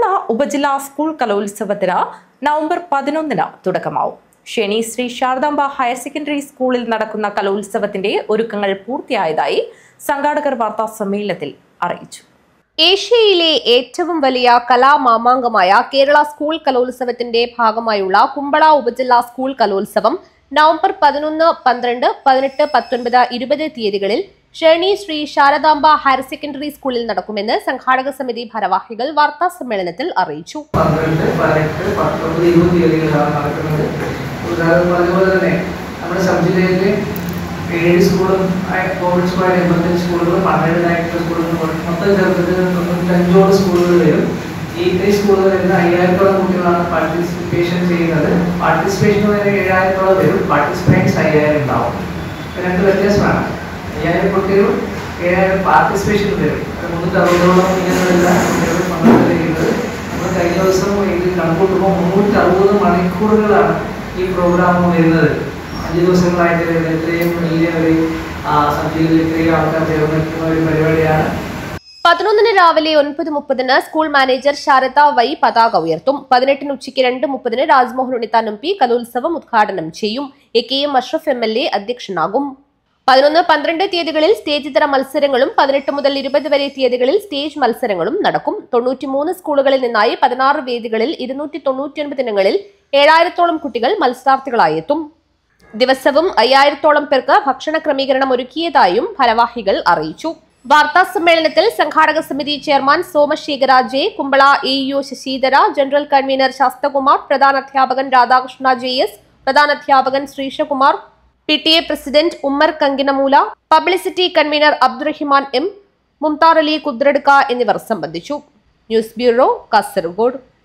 ഉപജില്ലാ സ്കൂൾ കലോത്സവത്തിന് നവംബർ പതിനൊന്നിന് തുടക്കമാവും ശനി ശ്രീ ശാരദാംബ ഹയർ സെക്കൻഡറി സ്കൂളിൽ നടക്കുന്ന കലോത്സവത്തിന്റെ ഒരുക്കങ്ങൾ പൂർത്തിയായതായി സംഘാടകർ വാർത്താ സമ്മേളനത്തിൽ അറിയിച്ചു ഏഷ്യയിലെ ഏറ്റവും വലിയ കലാമാമാങ്കമായ കേരള സ്കൂൾ കലോത്സവത്തിന്റെ ഭാഗമായുള്ള കുമ്പള ഉപജില്ലാ സ്കൂൾ കലോത്സവം നവംബർ പതിനൊന്ന് പന്ത്രണ്ട് പതിനെട്ട് പത്തൊൻപത് ഇരുപത് തീയതികളിൽ ഷേണി ശ്രീ ശാരദാംബ ഹയർ സെക്കൻഡറി സ്കൂളിൽ നടക്കുമെന്ന് സംഘാടക സമിതി ഭാരവാഹികൾ വാർത്താ സമ്മേളനത്തിൽ അറിയിച്ചു പന്ത്രണ്ട് പതിനെട്ട് പത്തൊമ്പത് ഇരുപത് തീയതികളിലാണ് നടക്കുന്നത് ഉദാഹരണം പറഞ്ഞതുപോലെ തന്നെ നമ്മുടെ സബ് ജില്ലയിലെ ഏഴ് സ്കൂളും ആയ- കോവിഡ് സ്കൂളായ എൺപത്തഞ്ച് സ്കൂളുകളും പന്ത്രണ്ടായിട്ടുള്ള സ്കൂളുകളും മൊത്തം ചേർത്തിട്ട് തൊണ്ണൂറ്റഞ്ചോളം സ്കൂളുകൾ വരും ഈ ഇത്രയും സ്കൂളുകൾ വരുന്ന അയ്യായിരത്തോളം കുട്ടികളാണ് പാർട്ടിസിപ്പേഷൻ ചെയ്യുന്നത് പാർട്ടിസിപ്പേഷൻ വരെ ഏഴായിരത്തോളം വരും പാർട്ടിസിപ്പേറ്റ്സ് അയ്യായിരം ഉണ്ടാവും ഇത് രണ്ട് വ്യത്യാസമാണ് അയ്യായിരം കുട്ടികളും ഏഴായിരം പാർട്ടിസിപ്പേഷൻ വരും അത് മുന്നൂറ്റി അറുപതോളം ഇങ്ങനെയുള്ള കുട്ടികൾ പങ്കെടുക്കുന്നത് നമ്മൾ കഴിഞ്ഞ ദിവസം ഇത് കണക്കൂട്ടുമ്പോൾ മുന്നൂറ്റി അറുപത് മണിക്കൂറുകളാണ് ഈ പ്രോഗ്രാം വരുന്നത് അഞ്ച് ദിവസങ്ങളായിട്ട് വരുന്ന ഇത്രയും വലിയ ഒരു സബ്ജിയിൽ ഇത്രയും ആൾക്കാർ ചേർന്ന് നിൽക്കുന്ന ഒരു പരിപാടിയാണ് പതിനൊന്നിന് രാവിലെ ഒൻപത് മുപ്പതിന് സ്കൂൾ മാനേജർ ശാരദ വൈ പതാക ഉയർത്തും പതിനെട്ടിന് ഉച്ചയ്ക്ക് രണ്ട് മുപ്പതിന് രാജ്മോഹൻ ഉണ്ണിത്താൻ എം പി കലോത്സവം ഉദ്ഘാടനം ചെയ്യും A K M Ashraf M L A അധ്യക്ഷനാകും പതിനൊന്ന് പന്ത്രണ്ട് തീയതികളിൽ സ്റ്റേജ് തര മത്സരങ്ങളും പതിനെട്ട് മുതൽ ഇരുപത് വരെ തീയതികളിൽ സ്റ്റേജ് മത്സരങ്ങളും നടക്കും തൊണ്ണൂറ്റിമൂന്ന് സ്കൂളുകളിൽ നിന്നായി പതിനാറ് വേദികളിൽ ഇരുന്നൂറ്റി തൊണ്ണൂറ്റിയൊൻപത് ഇനങ്ങളിൽ ഏഴായിരത്തോളം കുട്ടികൾ മത്സരാർത്ഥികളായി എത്തും ദിവസവും അയ്യായിരത്തോളം പേർക്ക് ഭക്ഷണ ക്രമീകരണം ഒരുക്കിയതായും ഭാരവാഹികൾ അറിയിച്ചു വാർത്താ സമ്മേളനത്തിൽ സംഘാടക സമിതി chairman Somashekhara J Kumbla A U Shashidhara general convener Shastakumar പ്രധാന അധ്യാപകൻ രാധാകൃഷ്ണ ജെ എസ് പ്രധാന അധ്യാപകൻ Sreeshakumar P T A president Ummer Kankinamoola publicity convener Abdurahiman M Mumtar Ali Kudradukka എന്നിവർ സംബന്ധിച്ചു ന്യൂസ് ബ്യൂറോ കാസർഗോഡ്